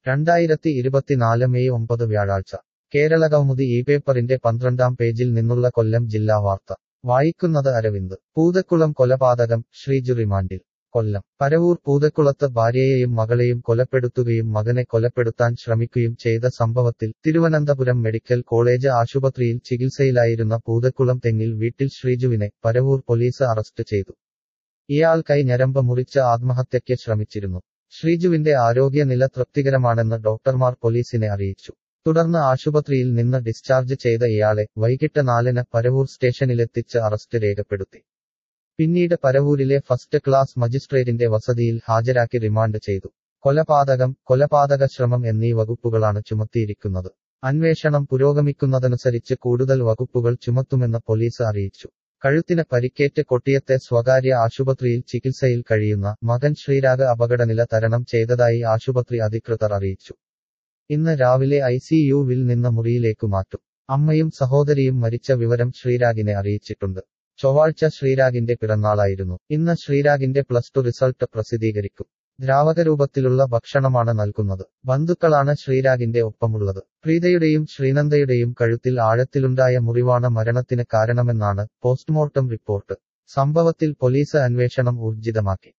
രണ്ടായിരത്തി ഇരുപത്തിനാല് മെയ് ഒമ്പത് വ്യാഴാഴ്ച കേരളകൗമുദി ഈ പേപ്പറിന്റെ പന്ത്രണ്ടാം പേജിൽ നിന്നുള്ള കൊല്ലം ജില്ലാ വാർത്ത വായിക്കുന്നത് അരവിന്ദ് പൂതക്കുളം കൊലപാതകം ശ്രീജു റിമാൻഡിൽ കൊല്ലം പരവൂർ പൂതക്കുളത്ത് ഭാര്യയെയും മകളെയും കൊലപ്പെടുത്തുകയും മകനെ കൊലപ്പെടുത്താൻ ശ്രമിക്കുകയും ചെയ്ത സംഭവത്തിൽ തിരുവനന്തപുരം മെഡിക്കൽ കോളേജ് ആശുപത്രിയിൽ ചികിത്സയിലായിരുന്ന പൂതക്കുളം തെങ്ങിൽ വീട്ടിൽ ശ്രീജുവിനെ പരവൂർ പോലീസ് അറസ്റ്റ് ചെയ്തു ഇയാൾ കൈ ഞരമ്പ് മുറിച്ച് ആത്മഹത്യയ്ക്ക് ശ്രമിച്ചിരുന്നു ശ്രീജുവിന്റെ ആരോഗ്യനില തൃപ്തികരമാണെന്ന് ഡോക്ടർമാർ പോലീസിനെ അറിയിച്ചു തുടർന്ന് ആശുപത്രിയിൽ നിന്ന് ഡിസ്ചാർജ് ചെയ്ത ഇയാളെ വൈകിട്ട് നാലിന് പരവൂർ സ്റ്റേഷനിലെത്തിച്ച് അറസ്റ്റ് രേഖപ്പെടുത്തി പിന്നീട് പരവൂരിലെ ഫസ്റ്റ് ക്ലാസ് മജിസ്ട്രേറ്റിന്റെ വസതിയിൽ ഹാജരാക്കി റിമാൻഡ് ചെയ്തു കൊലപാതകം കൊലപാതക ശ്രമം എന്നീ വകുപ്പുകളാണ് ചുമത്തിയിരിക്കുന്നത് അന്വേഷണം പുരോഗമിക്കുന്നതനുസരിച്ച് കൂടുതൽ വകുപ്പുകൾ ചുമത്തുമെന്ന് പോലീസ് അറിയിച്ചു കഴുത്തിന് പരിക്കേറ്റ് കൊട്ടിയത്തെ സ്വകാര്യ ആശുപത്രിയിൽ ചികിത്സയിൽ കഴിയുന്ന മകൻ ശ്രീരാഗ് അപകടനില തരണം ചെയ്തതായി ആശുപത്രി അധികൃതർ അറിയിച്ചു ഇന്ന് രാവിലെ ഐസിയുവിൽ നിന്ന് മുറിയിലേക്ക് മാറ്റും അമ്മയും സഹോദരിയും മരിച്ച വിവരം ശ്രീരാഗിനെ അറിയിച്ചിട്ടുണ്ട് ചൊവ്വാഴ്ച ശ്രീരാഗിന്റെ പിറന്നാളായിരുന്നു ഇന്ന് ശ്രീരാഗിന്റെ പ്ലസ് ടു റിസൾട്ട് പ്രസിദ്ധീകരിക്കും ദ്രാവകരൂപത്തിലുള്ള ഭക്ഷണമാണ് നൽകുന്നത് ബന്ധുക്കളാണ് ശ്രീരാഗിന്റെ ഒപ്പമുള്ളത് പ്രീതയുടെയും ശ്രീനന്ദയുടെയും കഴുത്തിൽ ആഴത്തിലുണ്ടായ മുറിവാണ് മരണത്തിന് കാരണമെന്നാണ് പോസ്റ്റ്മോർട്ടം റിപ്പോർട്ട് സംഭവത്തിൽ പോലീസ് അന്വേഷണം ഊർജിതമാക്കി